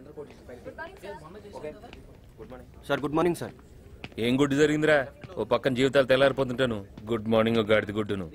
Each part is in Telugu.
సార్ గుడ్ మార్నింగ్ సార్ ఏం గుడ్డు జరిగిందిరా ఓ పక్కన జీవితాలు తెల్లారిపోతుంటాను గుడ్ మార్నింగ్ ఓ గాడిది గుడ్డును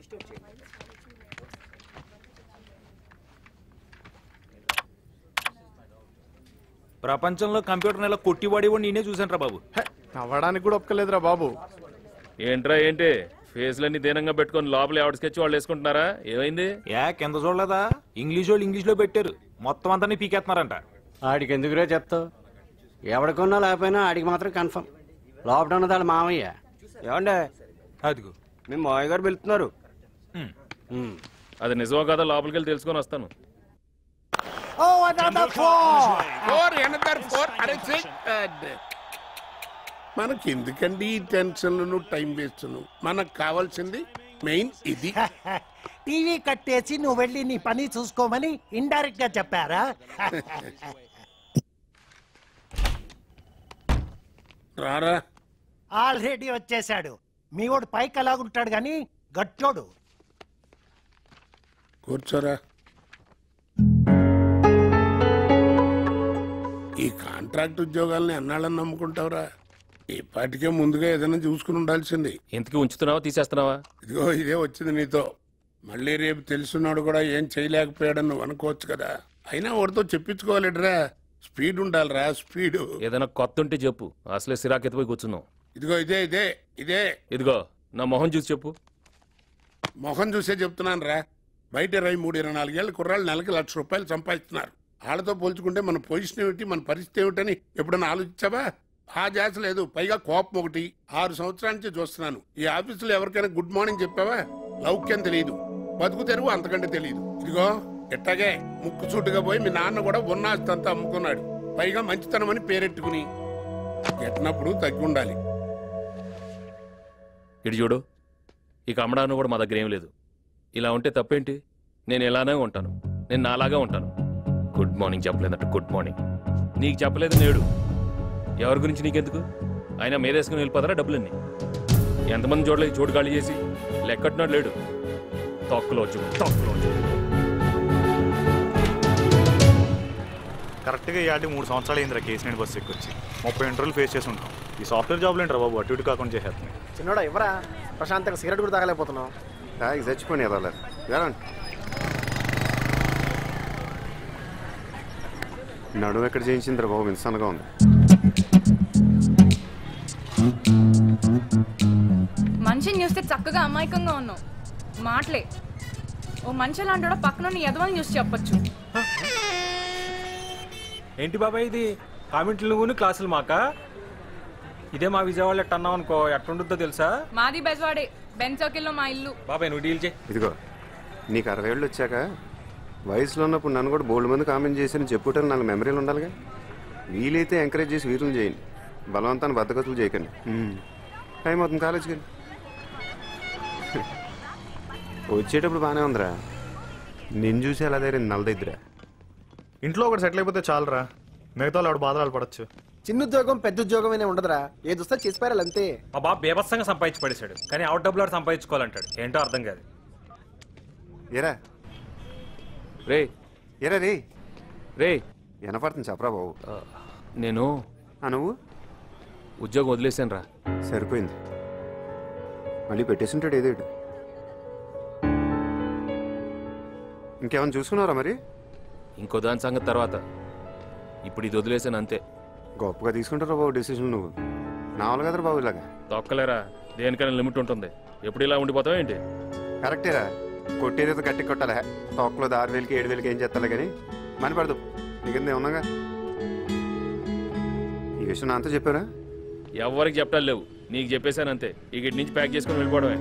ప్రపంచంలో కంప్యూటర్ నెల కొట్టివాడి నేనే చూసాను రా బాబు నవ్వడానికి కూడా ఒప్పుకోలేదురా బాబు ఏంట్రా ఏంటి ఫేస్లన్నీ దీనంగా పెట్టుకొని లోపల ఎవడ స్కెచ్ వాళ్ళు వేసుకుంటున్నారా ఏమైంది ఏ కింద చూడలేదా ఇంగ్లీష్ వాళ్ళు ఇంగ్లీష్ లో పెట్టారు మొత్తం అంతా పీకేస్తున్నారంట ఆడికి ఎందుకురా చెప్తావు ఎవడికొన్నా లేకపోయినా ఆడికి మాత్రం కన్ఫర్మ్ లోపల ఉన్నది వాళ్ళ మామయ్య ఏమండే అదిగో మీ మామయ్య గారు వెళ్తున్నారు ఉమ్. ఉమ్. అది నిజమో కాదా లోపలికి వెళ్ళి తెలుసుకొని వస్తాను ఫోర్ ఎనదర్ ఫోర్ అరే మనకి ఎందుకండి ఈ టెన్షన్లను టైం వేస్ట్ను మనకు కావాల్సింది మెయిన్ ఇది టీవీ కట్టేసి నువ్వు వెళ్ళి నీ పని చూసుకోమని ఇండైరెక్ట్ గా చెప్పారా రారా ఆల్రెడీ వచ్చేసాడు మీ వాడు పైకి అలాగుంటాడు గాని గట్టోడు కూర్చోరా ఈ కాంట్రాక్ట్ ఉద్యోగాల్ని ఎన్నాళ్ళని నమ్ముకుంటావురా ఇప్పటికే ముందుగా ఏదైనా చూసుకుని ఉండాల్సింది ఎందుకు ఉంచుతున్నావా తీసేస్తున్నావా ఇదిగో ఇదే వచ్చింది నీతో మళ్ళీ రేపు తెలుసున్నాడు కూడా ఏం చేయలేకపోయాడని నువ్వు అనుకోవచ్చు కదా అయినా వాడితో చెప్పించుకోవాలిడ్రా స్పీడ్ ఉండాలిరా స్పీడు ఏదైనా కొత్త ఉంటే చెప్పు అసలే సిరాకు ఎత్తిపోయి కూర్చున్నావు ఇదిగో ఇదే ఇదే ఇదే ఇదిగో నా మొహం చూసి చెప్పు మొహం చూసే చెప్తున్నాను రా బయట ఇరవై మూడు ఇరవై నాలుగేళ్ల కుర్రాళ్ళు నెలకి లక్ష రూపాయలు సంపాదిస్తున్నారు వాళ్ళతో పోల్చుకుంటే మన పొజిషన్ ఏమిటి మన పరిస్థితి ఏమిటని ఎప్పుడైనా ఆలోచించావా ఆ జాస లేదు పైగా కోపం ఒకటి ఆరు సంవత్సరాల నుంచి చూస్తున్నాను ఈ ఆఫీసులో ఎవరికైనా గుడ్ మార్నింగ్ చెప్పావా లౌక్యం తెలియదు బతుకు తెరువు అంతకంటే తెలియదు ఇదిగో ఎట్టాగే ముక్కు సూటుగా పోయి మీ నాన్న కూడా ఉన్నాస్తంతా అమ్ముకున్నాడు పైగా మంచితనం అని పేరెట్టుకుని ఎట్టినప్పుడు తగ్గి ఉండాలి ఇటు చూడు ఇక అమ్మడానికి కూడా మా దగ్గర ఏం లేదు ఇలా ఉంటే తప్పేంటి నేను ఇలానే ఉంటాను నేను నాలాగా ఉంటాను గుడ్ మార్నింగ్ చెప్పలేదట గుడ్ మార్నింగ్ నీకు చెప్పలేదు నేడు ఎవరి గురించి నీకెందుకు ఆయన మీదేసుకుని వెళ్ళిపోతారా డబ్బులన్నీ ఎంతమంది చూడలేదు చోటు ఖాళీ చేసి లెక్కట్టున్నాడు లేడు తొక్కలో వచ్చి తొక్కలో వచ్చి కరెక్ట్గా ఇవాళ మూడు సంవత్సరాలు అయిందిరా కేసు నేను బస్సు ఎక్కొచ్చి ముప్పై ఇంటర్వ్యూలు ఫేస్ చేసి ఉంటాం ఈ సాఫ్ట్వేర్ జాబ్లు ఏంట్రా బాబు అటు ఇటు కాకుండా చేసేస్తున్నాయి చిన్నోడా ఎవరా ప్రశాంతంగా సిగరెట్ కూడా తాగలేకపోతున్నావు తాగి చచ్చిపోయి ఎదవలేదు వెళ్ళండి నడుము ఎక్కడ చేయించిందిరా బాబు ఇన్సన్గా ఉంది మనిషిని చూస్తే చక్కగా అమాయకంగా ఉన్నావు మాటలే ఓ మనిషి లాంటి పక్కన నీ ఎదవని చూసి చెప్పొచ్చు ఏంటి బాబాయ్ ఇది కామెంట్లు నువ్వు క్లాసులు మాక ఇదే మా విజయవాడలో ఎట్ట అన్నావు అనుకో ఎట్టుంటుందో తెలుసా మాది బెజవాడే బెన్ సర్కిల్లో మా ఇల్లు బాబాయ్ నువ్వు డీల్ చేయి ఇదిగో నీకు అరవై ఏళ్ళు వచ్చాక వయసులో ఉన్నప్పుడు నన్ను కూడా బోల్డ్ మంది కామెంట్ చేసి చెప్పుకోవటానికి నాకు మెమరీలు ఉండాలిగా వీలైతే ఎంకరేజ్ చేసి వీరులు చేయండి బలవంతాన్ని బద్దగతులు చేయకండి ఉమ్. టైం అవుతుంది కాలేజీకి వెళ్ళి వచ్చేటప్పుడు బాగానే ఉందిరా నిన్ను చూసి అలా దగ్గర నలదైద్దిరా ఇంట్లో ఒకటి సెటిల్ అయిపోతే చాలరా మిగతా వాళ్ళు ఆవిడ బాధలు పడచ్చు చిన్న ఉద్యోగం పెద్ద ఉద్యోగం అనే ఉండదురా ఏది వస్తే చేసిపారాలి అంతే మా బాబు బేబత్సంగా సంపాదించి పడేశాడు కానీ అవుట్ డబ్బులు ఆడు సంపాదించుకోవాలంటాడు ఏంటో అర్థం కాదు ఏరా రే ఏరా రే రే వినపడుతుంది చెప్పరా బాబు ఆ, నేను ఆ నువ్వు ఉద్యోగం వదిలేసాను రా సరిపోయింది మళ్ళీ పెట్టేసింటాడు ఏదేడు ఇంకేమైనా చూసుకున్నారా మరి ఇంకో దాని సంగతి తర్వాత ఇప్పుడు ఇది వదిలేసాను అంతే గొప్పగా తీసుకుంటారా బాబు డెసిషన్ నువ్వు నావల్ కదరా బాబు ఇలాగా తొక్కలేరా దేనికైనా లిమిట్ ఉంటుంది ఎప్పుడు ఇలా ఉండిపోతావు ఏంటి కరెక్టేరా కొట్టేది గట్టి కొట్టాలి తొక్కలో ఆరు వేలకి ఏడు వేలకి ఏం చేస్తాలే కానీ మని పడదు నీకింద ఉన్నాగా ఈ విషయం నాతో చెప్పారా ఎవరికి చెప్పాలి లేవు నీకు చెప్పేశాను అంతే ఇక ఇటు నుంచి ప్యాక్ చేసుకుని వెళ్ళిపోవడమే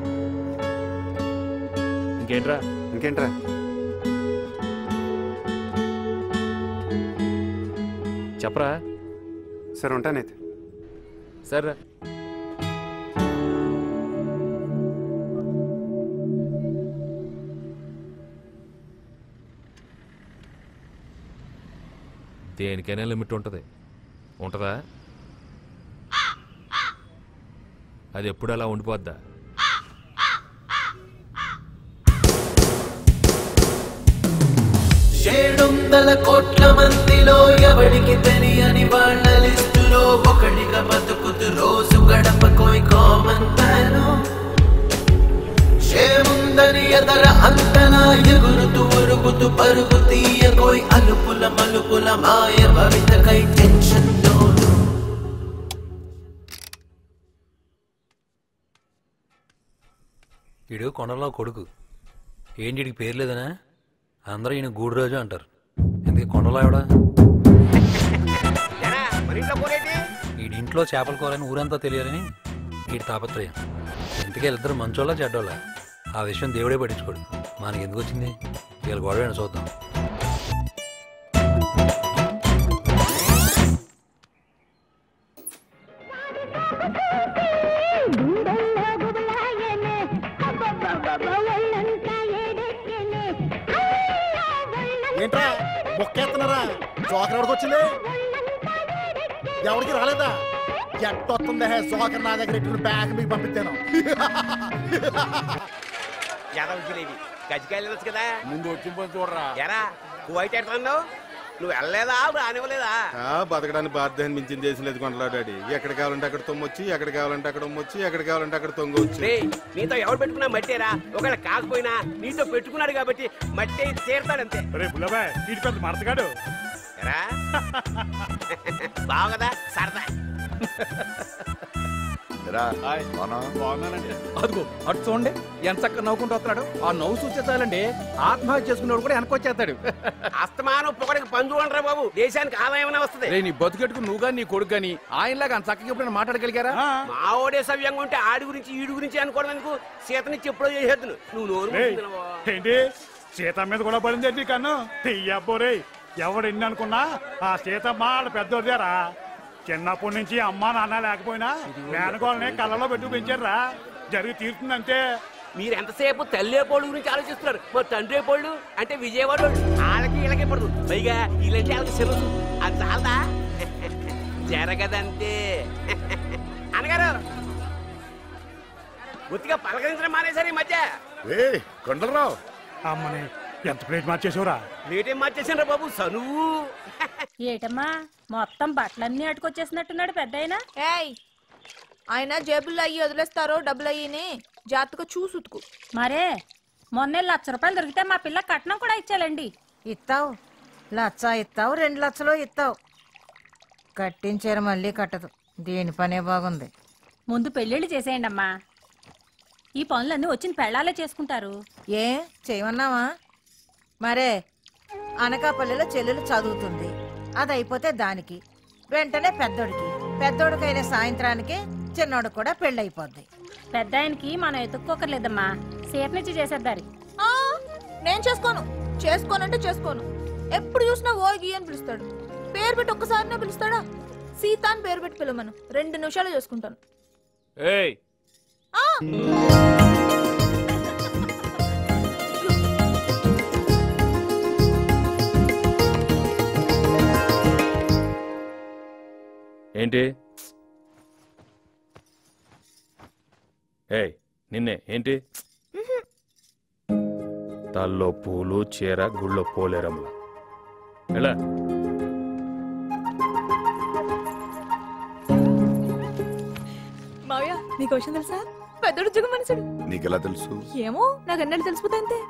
ఇంకేంట్రా ఇంకేంట్రా చెప్పరా సరే ఉంటానైతే సరే దేనికైనా లిమిట్ ఉంటుంది ఉంటుందా అది ఎప్పుడు అలా ఉండిపోద్దా ఏడొందల కోట్ల మందిలో ఎవడికి తెలియని వాళ్ళ లిస్టులో ఒకడిగా బతుకుతూ రోజు గడపకోయ్ కామన్ మ్యాను ఏముందని ఎదర అంతలా ఎగురుతూ ఉరుగుతూ పరుగు తీయకోయ్ అలుపుల మలుపుల మాయ భవితకై టెన్షన్ లోను వీడు కొండలో కొడుకు ఏంటి వీడికి పేరు లేదనా అందరూ ఈయన గూడురాజు అంటారు ఎందుకు కొండలో ఎవడా వీడి ఇంట్లో చేపల కూరని ఊరంతా తెలియాలని వీడి తాపత్రయం ఇంతకీ వీళ్ళిద్దరు మంచోళ్ళ చెడ్డోళ్ళ ఆ విషయం దేవుడే పట్టించుకోడు మనకి ఎందుకు వచ్చింది వీళ్ళ గొడవ చూద్దాం ఏంట్రా మొక్కేస్తున్నారా జోకర్ ఎవరికి వచ్చింది ఎవరికి రాలేదా ఎట్టొస్తుంది హే జోకర్ నా దగ్గర ఇట్టు బ్యాగ్ మీకు పంపించాను యాదవ్ జిలేబి గజ్జికాయలు వెళ్ళొచ్చు కదా ముందు వచ్చి పోయి చూడరా ఎరా కువైట్ ఎడుతున్నావు నువ్వు వెళ్ళలేదా రానివ్వలేదా ఆ, బతకడానికి బాధ్యత మించింది చేసిన లేదు కొండలాడాడి ఎక్కడ కావాలంటే అక్కడ తొమ్మొచ్చి ఎక్కడ కావాలంటే అక్కడ ఉమ్మొచ్చి ఎక్కడ కావాలంటే అక్కడ తొంగొచ్చి రే నీతో ఎవరు పెట్టుకున్నా మట్టేరా ఒకవేళ కాకపోయినా నీతో పెట్టుకున్నాడు కాబట్టి మట్టే తీరతాడంతే రే బుల్లబాయ్ ఇటు పెద్ద మరతగాడు ఎరా బావు కదా సరదా అదిగో అటు చూడండి ఎంత చక్కగా నవ్వుకుంటూ వస్తున్నాడు ఆ నవ్వు చూస్తే చాలండి ఆత్మహత్య చేసుకున్నాడు కూడా వెనకొచ్చేస్తాడు అస్తమానం పొగడికి పంచు అంటారా బాబు దేశానికి ఆదాయం వస్తుంది రే నీ బతుకెట్టుకు నువ్వు కానీ నీ కొడుకు కానీ ఆయనలాగా అంత చక్కగా ఎప్పుడైనా మాట్లాడగలిగారా మా ఓడే సవ్యంగా ఉంటే ఆడి గురించి ఈడి గురించి అనుకోవడం ఎందుకు సీతనిచ్చి ఎప్పుడో చేసేద్దును నువ్వు నోరు రేయ్, మూసుకున్నావా? ఏంటి సీత మీద కూడా పడింది ఏంటి కన్ను తీయబ్బోరే ఎవడు ఎన్ని అనుకున్నా ఆ సీతమ్మ వాళ్ళ పెద్దోదేరా చిన్నప్పటి నుంచి అమ్మ నాన్న లేకపోయినా మేనగోళ్ళని కళ్ళలో పెట్టి పెంచారా జరిగి తీరుతుందంటే మీరు ఎంతసేపు తల్లే పోళ్ళు గురించి ఆలోచిస్తున్నారు మరి తండ్రి పోళ్ళు అంటే విజయవాడ వాళ్ళు. వాళ్ళకి వీళ్ళకి పడదు పైగా వీళ్ళంటే వాళ్ళకి సిరసు అది చాలదా జరగదంతే అనగారు గుర్తిగా పలకరించడం మానేశారు ఈ మధ్య ఏ కొండలరావు అమ్మని ఎంత ప్లేట్ మార్చేసావురా రేటేం మార్చేసాను బాబు సనువు ఏటమ్మా మొత్తం బట్టలన్నీ అటుకొచ్చేసినట్టున్నాడు పెద్ద ఏయ్ ఆయన జేబుల్లో అయ్యి వదిలేస్తారో డబ్బులు అయ్యిని జాగ్రత్తగా చూసి ఉతుకు మరే మొన్నే లక్ష రూపాయలు దొరికితే మా పిల్ల కట్నం కూడా ఇచ్చాలండి ఇస్తావు లచ్చ ఇస్తావు రెండు లక్షలు ఇస్తావు కట్టించారు మళ్ళీ కట్టదు దీని పనే బాగుంది ముందు పెళ్ళిళ్ళు చేసేయండి అమ్మా ఈ పనులన్నీ వచ్చిన పెళ్ళాలే చేసుకుంటారు ఏ చేయమన్నావా మరే అనకాపల్లిలో చెల్లెలు చదువుతుంది అది అయిపోతే దానికి వెంటనే పెద్దోడికి పెద్దోడికైన సాయంత్రానికి చిన్నోడు కూడా పెళ్ళైపోద్ది పెద్ద ఆయనకి మనం ఎత్తుక్కోకర్లేదమ్మా సీతనిచ్చి చేసేద్దారి ఆ, నేను చేసుకోను చేసుకోనంటే చేసుకోను ఎప్పుడు చూసినా ఓ గీ అని పిలుస్తాడు పేరు పెట్టి ఒక్కసారినే పిలుస్తాడా సీత అని పేరు పెట్టి పిలవమను రెండు నిమిషాలు చేసుకుంటాను ఏయ్ ఆ! ఏంటి ఏయ్ నిన్నే ఏంటి తల్లో పూలు చీర గుళ్ళో పోలేరమ్మ ఎలా మావయ్య నీకు విషయం తెలుసా పెద్దోడు జగ మనుషుడు నీకెలా తెలుసు ఏమో నాకు అన్నట్టు తెలిసిపోతా అంతే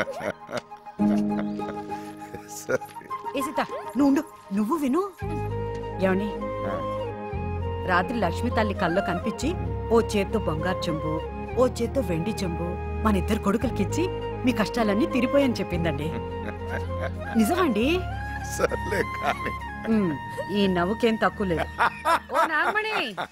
సరే ఏ సీత నువ్వు ఉండు. నువ్వు విను ఏమని రాత్రి లక్ష్మి తల్లి కల్లో కనిపించి ఓ చేత్తో బంగారు చెంబు ఓ చేత్తో వెండి చెంబు మన ఇద్దరు కొడుకులకిచ్చి మీ కష్టాలన్నీ తీరిపోయని చెప్పిందండి నిజమండి సర్లే కానీ ఉమ్, ఈ నవ్వుకేం తక్కువ లేదు ఓ నాగమణి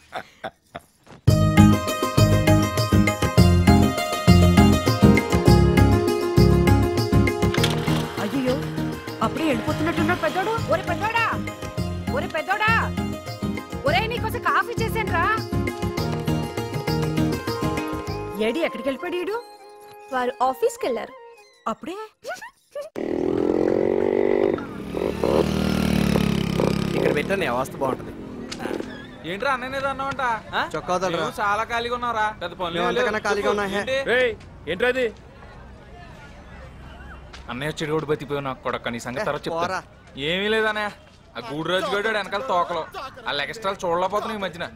అయ్యో అప్పుడే వెళ్ళిపోతున్నట్టున్నాడు పెద్దోడు ఒరే పెద్దోడా ఒరే పెద్దోడా ఒరే నీకోసం కాఫీ చేశాను రా ఏడి ఎక్కడికి వెళ్ళిపోయాడు ఈడు? వారు ఆఫీస్కి వెళ్ళారు అప్పుడే ఇక్కడ పెట్టాను అవస్థ బాగుంటది ఏంట్రా అన్ననే అన్నావంట చొక్కా వదలరా. నువ్వు చాలా ఖాళీగా ఉన్నారా పెద్ద పనులు మేము అంతకన్నా ఖాళీగా ఉన్నా, హే. రేయ్ ఏంట్రా అది అన్నయ్య వచ్చి కూడా బతిపోయావు నాకు కూడా నీ సంగతి తర్వాత పోరా. చెప్తా ఏమీ లేదన్నయ్య ఆ గూడు రోజు గడు వెనకాల తోకలు ఆ ఎక్స్ట్రాలు చూడలేకపోతున్నావు ఈ మధ్యన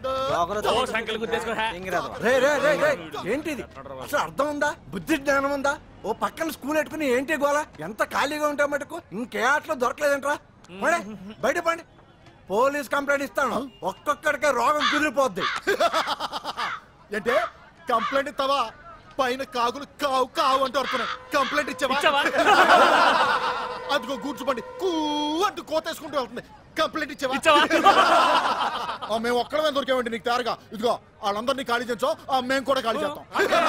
రే రే రే రే ఏంటిది అసలు అర్థం ఉందా బుద్ధి జ్ఞానం ఉందా ఓ పక్కన స్కూల్ పెట్టుకుని ఏంటి గోల ఎంత ఖాళీగా ఉంటా మటుకు ఇంకే ఆటలో దొరకలేదంట్రా పడే బయట పండి పోలీస్ కంప్లైంట్ ఇస్తాను ఒక్కొక్కడికే రోగం కుదిరిపోద్ది అంటే కంప్లైంట్ ఇస్తావా పైన కాకులు కావు కావు అంటూ వస్తున్నాయి కంప్లైంట్ ఇచ్చావా అదిగో కూర్చోండి కూ అంటూ కోతేసుకుంటూ వెళ్తుంది కంప్లైంట్ ఇచ్చావా ఆ, మేము ఒక్కడమే దొరికామండి నీకు తయారుగా ఇదిగో వాళ్ళందరినీ ఖాళీ చేయించో ఆ, మేము కూడా ఖాళీ చేస్తాం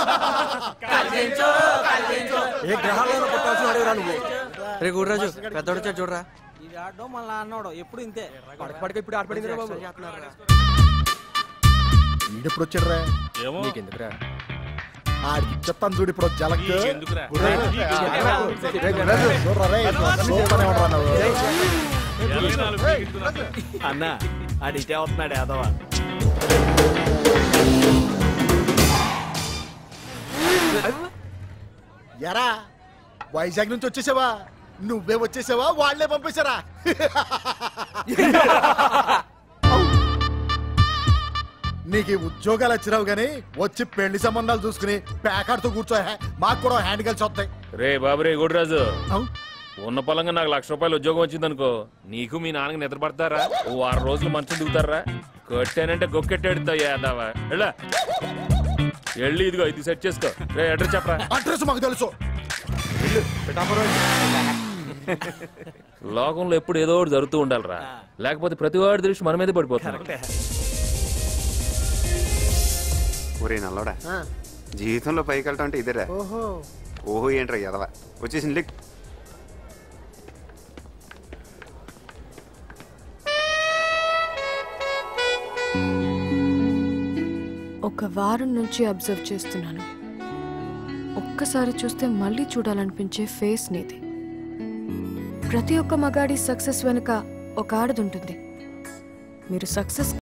ఏ గ్రహాలను పుట్టాల్సిన వాడివిరా నువ్వు రే గుడ్రాజు పెద్దోడు వచ్చాడు చూడరా ఇది ఆడో మళ్ళీ అన్నాడు ఎప్పుడు ఇంతే పడక ఇప్పుడు ఆడపడింది బాబు వీడెప్పుడు వచ్చాడు రా నీకెందుకురా ఆడికి చెప్తాను చూడు ఇప్పుడు జలక్ నీకెందుకురా? గుర్రా. రే, గుర్రాజు, చూడురా రే, సూపర్ ఎవడురా నువ్వు. అన్న అడిగితే అవుతున్నాడు యాదవ ఎరా వైజాగ్ నుంచి వచ్చేసావా నువ్వే వచ్చేసావా వాళ్ళే పంపేశారా నీకు ఈ ఉద్యోగాలు వచ్చినావు గానీ వచ్చి పెళ్లి సంబంధాలు చూసుకుని ప్యాకాడుతూ కూర్చో హే. మాకు కూడా హ్యాండ్ కలిసి వస్తాయి రే బాబు రే గుడిరాజు ఉన్న పొలంగా నాకు లక్ష రూపాయలు ఉద్యోగం వచ్చిందనుకో నీకు మీ నాన్నకి నిద్ర పడతారా ఓ వారం రోజులు మంచం దిగుతారా కొట్టానంటే గొక్కెట్టాడుతావు యాదావా వెళ్ళా వెళ్ళి ఇదిగో ఇది సెట్ చేసుకో రే అడ్రస్ చెప్పరా అడ్రస్ మాకు తెలుసు లోకంలో ఎప్పుడు ఏదో ఒకటి జరుగుతూ ఉండాలిరా లేకపోతే ప్రతి వాడి దృష్టి మన మీదే పడిపోతుంది ఒరే నల్లోడా జీవితంలో పైకి వెళ్ళటం అంటే ఇదేరా ఓహో ఓహో ఏంట్రా ఎదవ వచ్చేసింది లిక్ ఒక వారం నుంచి అబ్జర్వ్ చేస్తున్నాను ఒక్కసారి చూస్తే మళ్ళీ చూడాలనిపించే ఫేస్ నీది ప్రతి ఒక్క మగాడి సక్సెస్ వెనుక ఒక ఆడదుంటుంది మీరు సక్సెస్